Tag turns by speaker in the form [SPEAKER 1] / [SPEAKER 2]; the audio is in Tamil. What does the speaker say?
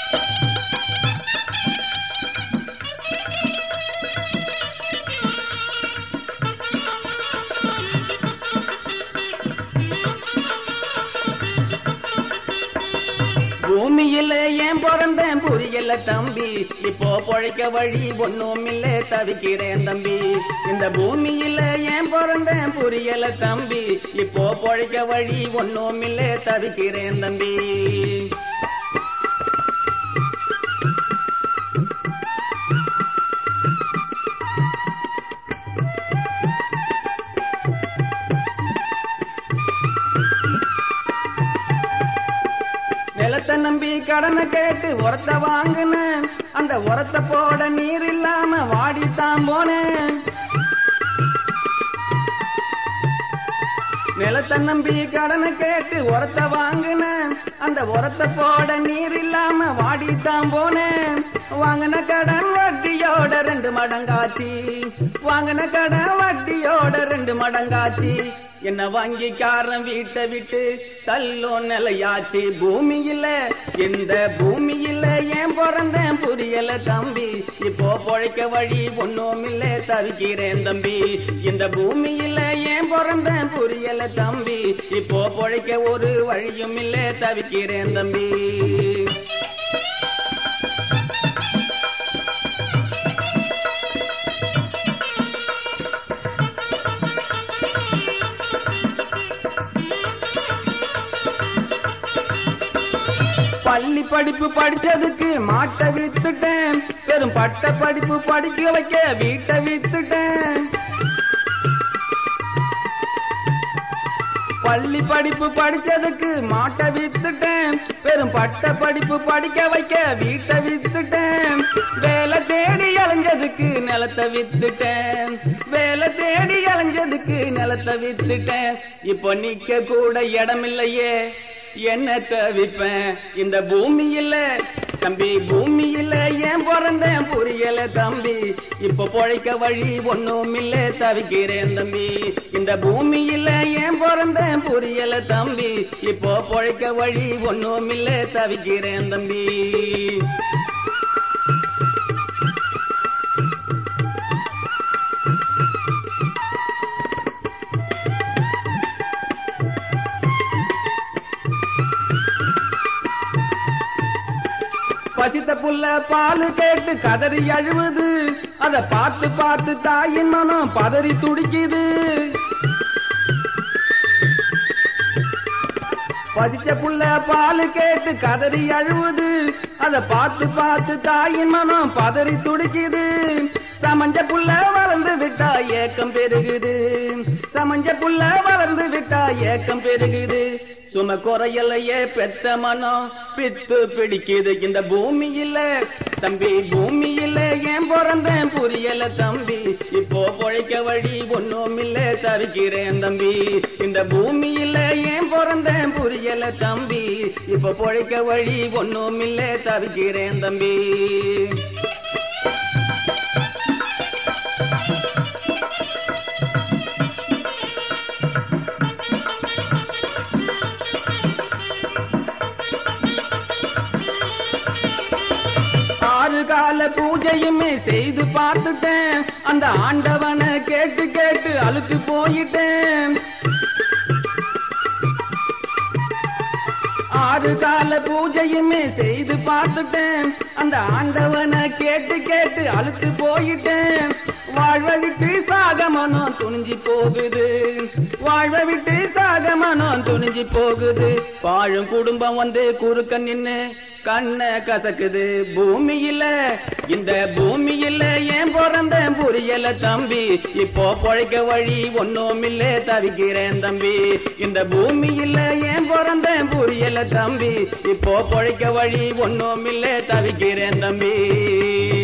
[SPEAKER 1] பூமியில ஏன் பிறந்தேன் புரியல தம்பி இப்போ பொழைக்க வழி ஒண்ணும் இல்ல தவிக்கிறேன் தம்பி இந்த பூமியில ஏன் பிறந்தேன் புரியல தம்பி இப்போ பொழைக்க வழி ஒண்ணும் இல்ல தவிக்கிறேன் தம்பி நிலத்தை நம்பி கடனை கேட்டு உரத்தை வாங்கினேன் அந்த உரத்தை போட நீர் இல்லாம வாடித்தான் போனேன் நிலத்தை நம்பி கடனை கேட்டு உரத்தை வாங்கினேன் அந்த உரத்தை போட நீர் இல்லாம வாடித்தான் போனேன் வாங்கின கடன் வட்டியோட ரெண்டு மடங்காச்சு வாங்கின கடன் வட்டியோட ரெண்டு மடங்காச்சு என்ன வாங்கிக்காரன் வீட்டை விட்டு தள்ளோ நிலையாச்சு பூமியில இந்த பூமியில ஏன் பிறந்தேன் புரியல தம்பி இப்போ பொழைக்க வழி ஒண்ணும் இல்ல தவிக்கிறேன் தம்பி இந்த பூமியில ஏன் பிறந்தேன் புரியல தம்பி இப்போ பொழைக்க ஒரு வழியும் இல்ல தவிக்கிறேன் தம்பி பள்ளி படிப்பு படிச்சதுக்கு மாட்டை வித்துட்டேன் பெரும் பட்ட படிப்பு படிக்க வைக்க வீட்டை வித்துட்டேன் பள்ளி படிப்பு படிச்சதுக்கு மாட்டை வித்துட்டேன் பெரும் பட்ட படிப்பு படிக்க வைக்க வீட்டை வித்துட்டேன் வேலை தேடி அலைஞ்சதுக்கு நிலத்தை வித்துட்டேன் வேலை தேடி அலைஞ்சதுக்கு நிலத்தை வித்துட்டேன் இப்போ நிக்க கூட இடமில்லையே என்ன தவிப்பேன் இந்த பூமியில தம்பி பூமியில ஏன் பிறந்தேன் புரியல தம்பி இப்ப பொழைக்க வழி ஒண்ணும் இல்ல தவிக்கிறேன் தம்பி இந்த பூமியில ஏன் பிறந்தேன் புரியல தம்பி இப்போ பொழைக்க வழி ஒண்ணும் இல்ல தவிக்கிறேன் தம்பி பசித்த புள்ள பால் கேட்டு கதறி அழுவுது அத பார்த்து பார்த்து தாயின் மனம் பதறி துடிக்குது பசிச்ச புள்ள பால் கேட்டு கதறி அழுவுது அத பார்த்து பார்த்து தாயின் மனம் பதறி துடிக்குது சமஞ்ச புள்ள வளர்ந்து விட்டா ஏக்கம் பெருகுது சமஞ்ச புள்ள வளர்ந்து விட்டா ஏக்கம் பெருகுது சும குறையலையே பெத்த மனம் பித்து பிடிக்குது இந்த பூமியில தம்பி பூமியில ஏன் பிறந்தேன் புரியல தம்பி இப்போ பொழைக்க வழி ஒண்ணும் இல்ல தவிக்கிறேன் தம்பி இந்த பூமியில ஏன் பிறந்தேன் புரியல தம்பி இப்போ பொழைக்க வழி ஒண்ணும் இல்ல தவிக்கிறேன் தம்பி ஆறு கால பூஜையுமே செய்து பார்த்துட்டேன் அந்த ஆண்டவனை கேட்டு கேட்டு அழுத்து போயிட்டேன் ஆறு கால பூஜையுமே செய்து பார்த்துட்டேன் அந்த ஆண்டவனை கேட்டு கேட்டு அழுத்து போயிட்டேன் வாழ்வை விட்டு சாக மனம் துணிஞ்சு போகுது வாழ்வை விட்டு சாக மனம் துணிஞ்சு போகுது வாழும் குடும்பம் வந்து குறுக்க நின்னு கண்ண கசக்குது பூமியில இந்த பூமியில ஏன் பிறந்த புரியல தம்பி இப்போ பொழைக்க வழி ஒண்ணும் இல்ல தவிக்கிறேன் தம்பி இந்த பூமியில ஏன் பிறந்த புரியல தம்பி இப்போ பொழைக்க வழி ஒண்ணும் இல்ல தவிக்கிறேன் தம்பி